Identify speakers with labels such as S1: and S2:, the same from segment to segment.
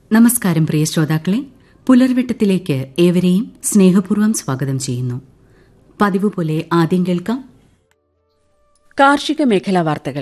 S1: നമസ്കാരം പ്രിയ ശ്രോതാക്കളെ പുലർവെട്ടത്തിലേക്ക് ഏവരെയും സ്നേഹപൂർവ്വം സ്വാഗതം ചെയ്യുന്നു പതിവ് പോലെ ആദ്യം കേൾക്കാം
S2: കാർഷിക മേഖലാ വാർത്തകൾ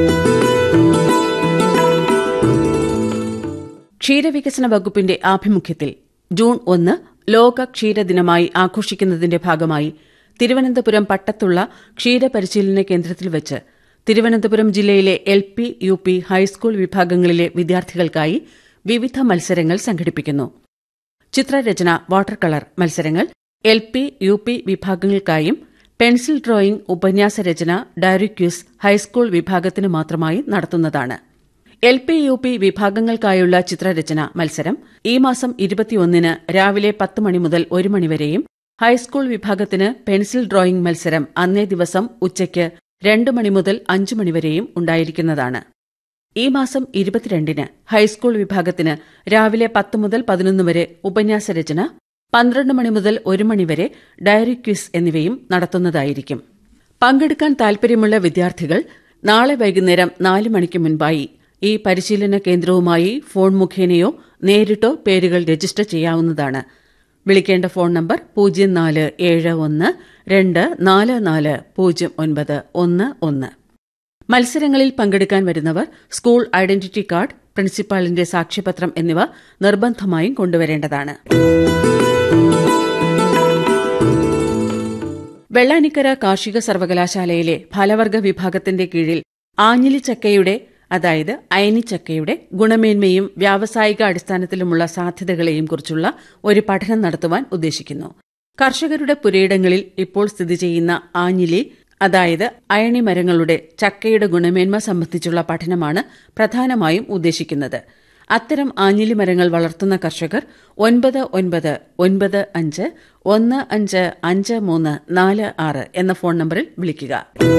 S2: ക്ഷീരവികസന വകുപ്പിന്റെ ആഭിമുഖ്യത്തിൽ ജൂൺ ഒന്ന് ലോക ക്ഷീരദിനമായി ആഘോഷിക്കുന്നതിന്റെ ഭാഗമായി തിരുവനന്തപുരം പട്ടത്തുള്ള ക്ഷീരപരിശീലന കേന്ദ്രത്തിൽ വെച്ച് തിരുവനന്തപുരം ജില്ലയിലെ L P U P high school വിഭാഗങ്ങളിലെ വിദ്യാർത്ഥികൾക്കായി വിവിധ മത്സരങ്ങൾ സംഘടിപ്പിക്കുന്നു ചിത്രരചന വാട്ടർ കളർ മത്സരങ്ങൾ എൽ പി യു പി വിഭാഗങ്ങൾക്കായും പെൻസിൽ ഡ്രോയിംഗ് ഉപന്യാസ രചന ഡയറി ക്യൂസ് ഹൈസ്കൂൾ വിഭാഗത്തിന് മാത്രമായി നടത്തുന്നതാണ് എൽ പി യു പി വിഭാഗങ്ങൾക്കായുള്ള ചിത്രരചന മത്സരം ഈ മാസം ഇരുപത്തിയൊന്നിന് രാവിലെ പത്ത് മണി മുതൽ ഒരു മണിവരെയും ഹൈസ്കൂൾ വിഭാഗത്തിന് പെൻസിൽ ഡ്രോയിംഗ് മത്സരം അന്നേ ദിവസം ഉച്ചയ്ക്ക് രണ്ട് മണി മുതൽ അഞ്ച് മണിവരെയും ഉണ്ടായിരിക്കുന്നതാണ് ഈ മാസം ഇരുപത്തിരണ്ടിന് ഹൈസ്കൂൾ വിഭാഗത്തിന് രാവിലെ പത്ത് മുതൽ പതിനൊന്ന് വരെ ഉപന്യാസ രചന പന്ത്രണ്ട് മണി മുതൽ ഒരു മണിവരെ ഡയറി ക്വിസ് എന്നിവയും നടത്തുന്നതായിരിക്കും പങ്കെടുക്കാൻ താൽപര്യമുള്ള വിദ്യാർത്ഥികൾ നാളെ വൈകുന്നേരം നാല് മണിക്ക് മുൻപായി ഈ പരിശീലന കേന്ദ്രവുമായി ഫോൺ മുഖേനയോ നേരിട്ടോ പേരുകൾ രജിസ്റ്റർ ചെയ്യാവുന്നതാണ് വിളിക്കേണ്ട ഫോൺ നമ്പർ പൂജ്യം നാല് ഏഴ് ഒന്ന് രണ്ട് നാല് നാല് പൂജ്യം ഒൻപത് ഒന്ന് ഒന്ന് മത്സരങ്ങളിൽ പങ്കെടുക്കാൻ വരുന്നവർ സ്കൂൾ ഐഡന്റിറ്റി കാർഡ് പ്രിൻസിപ്പാളിന്റെ സാക്ഷ്യപത്രം എന്നിവ നിർബന്ധമായും കൊണ്ടുവരേണ്ടതാണ് വെള്ളാനിക്കര കാർഷിക സർവകലാശാലയിലെ ഫലവർഗ വിഭാഗത്തിന്റെ കീഴിൽ ആഞ്ഞിലിച്ചക്കയുടെ അതായത് അയനിച്ചക്കയുടെ ഗുണമേന്മയും വ്യാവസായിക അടിസ്ഥാനത്തിലുമുള്ള സാധ്യതകളെയും കുറിച്ചുള്ള ഒരു പഠനം നടത്തുവാൻ ഉദ്ദേശിക്കുന്നു കർഷകരുടെ പുരയിടങ്ങളിൽ ഇപ്പോൾ സ്ഥിതി ചെയ്യുന്ന ആഞ്ഞിലി അതായത് അയണി മരങ്ങളുടെ ചക്കയുടെ ഗുണമേന്മ സംബന്ധിച്ചുള്ള പഠനമാണ് പ്രധാനമായും ഉദ്ദേശിക്കുന്നത് അത്തരം ആഞ്ഞിലി മരങ്ങൾ വളർത്തുന്ന കർഷകർ ഒൻപത് ഒൻപത് ഒൻപത് അഞ്ച് ഒന്ന് അഞ്ച് അഞ്ച് മൂന്ന് നാല് ആറ് എന്ന ഫോൺ നമ്പറിൽ വിളിക്കുക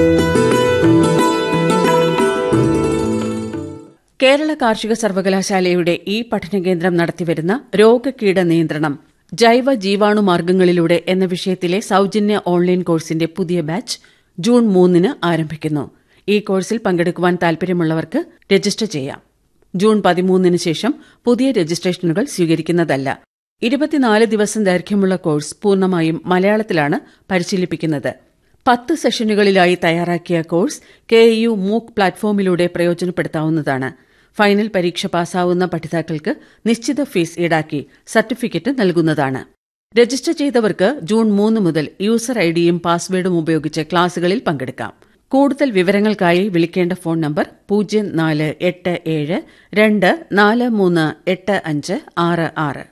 S2: കേരള കാർഷിക സർവകലാശാലയുടെ ഈ പഠനകേന്ദ്രം നടത്തിവരുന്ന രോഗകീട നിയന്ത്രണം ജൈവ ജീവാണു മാർഗ്ഗങ്ങളിലൂടെ എന്ന വിഷയത്തിലെ സൌജന്യ ഓൺലൈൻ കോഴ്സിന്റെ പുതിയ ബാച്ച് ജൂൺ മൂന്നിന് ആരംഭിക്കുന്നു ഈ കോഴ്സിൽ പങ്കെടുക്കുവാൻ താൽപര്യമുള്ളവർക്ക് രജിസ്റ്റർ ചെയ്യാം ജൂൺ പതിമൂന്നിന് ശേഷം പുതിയ രജിസ്ട്രേഷനുകൾ സ്വീകരിക്കുന്നതല്ല ഇരുപത്തിനാല് ദിവസം ദൈർഘ്യമുള്ള കോഴ്സ് പൂർണ്ണമായും മലയാളത്തിലാണ് പരിശീലിപ്പിക്കുന്നത് പത്ത് സെഷനുകളിലായി തയ്യാറാക്കിയ കോഴ്സ് കെ യു മൂക്ക് പ്ലാറ്റ്ഫോമിലൂടെ പ്രയോജനപ്പെടുത്താവുന്നതാണ് ഫൈനൽ പരീക്ഷ പാസ്സാവുന്ന പഠിതാക്കൾക്ക് നിശ്ചിത ഫീസ് ഈടാക്കി സർട്ടിഫിക്കറ്റ് നൽകുന്നതാണ് രജിസ്റ്റർ ചെയ്തവർക്ക് ജൂൺ മൂന്ന് മുതൽ യൂസർ ഐഡിയും പാസ്വേഡും ഉപയോഗിച്ച് ക്ലാസുകളിൽ പങ്കെടുക്കാം കൂടുതൽ വിവരങ്ങൾക്കായി വിളിക്കേണ്ട ഫോൺ നമ്പർ പൂജ്യം നാല് എട്ട് ഏഴ് രണ്ട് നാല് മൂന്ന് എട്ട് അഞ്ച് ആറ് ആറ്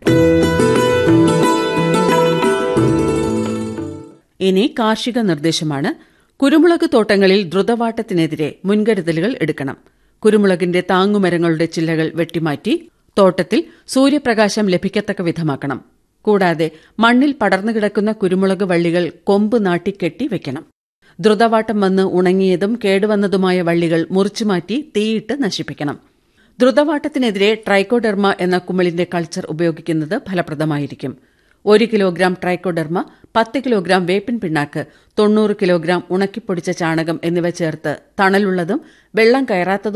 S2: ഇനി കാർഷിക നിർദ്ദേശമാണ് കുരുമുളക് തോട്ടങ്ങളിൽ ദ്രുതവാട്ടത്തിനെതിരെ മുൻകരുതലുകൾ എടുക്കണം കുരുമുളകിന്റെ താങ്ങുമരങ്ങളുടെ ചില്ലകൾ വെട്ടിമാറ്റി തോട്ടത്തിൽ സൂര്യപ്രകാശം ലഭിക്കത്തക്ക വിധമാക്കണം കൂടാതെ മണ്ണിൽ പടർന്നു കിടക്കുന്ന കുരുമുളക് വള്ളികൾ കൊമ്പ് നാട്ടി കെട്ടി വെക്കണം ദ്രുതവാട്ടം വന്ന് ഉണങ്ങിയതും കേടുവന്നതുമായ വള്ളികൾ മുറിച്ചുമാറ്റി തീയിട്ട് നശിപ്പിക്കണം ദ്രുതവാട്ടത്തിനെതിരെ ട്രൈക്കോഡെർമ എന്ന കുമിളിന്റെ കൾച്ചർ ഉപയോഗിക്കുന്നത് ഫലപ്രദമായിരിക്കും ഒരു കിലോഗ്രാം ട്രൈക്കോഡെർമ പത്ത് കിലോഗ്രാം വേപ്പിൻ പിണ്ണാക്ക് തൊണ്ണൂറ് കിലോഗ്രാം ഉണക്കിപ്പൊടിച്ച ചാണകം എന്നിവ ചേർത്ത് തണലുള്ളതും വെള്ളം കയറാത്തതും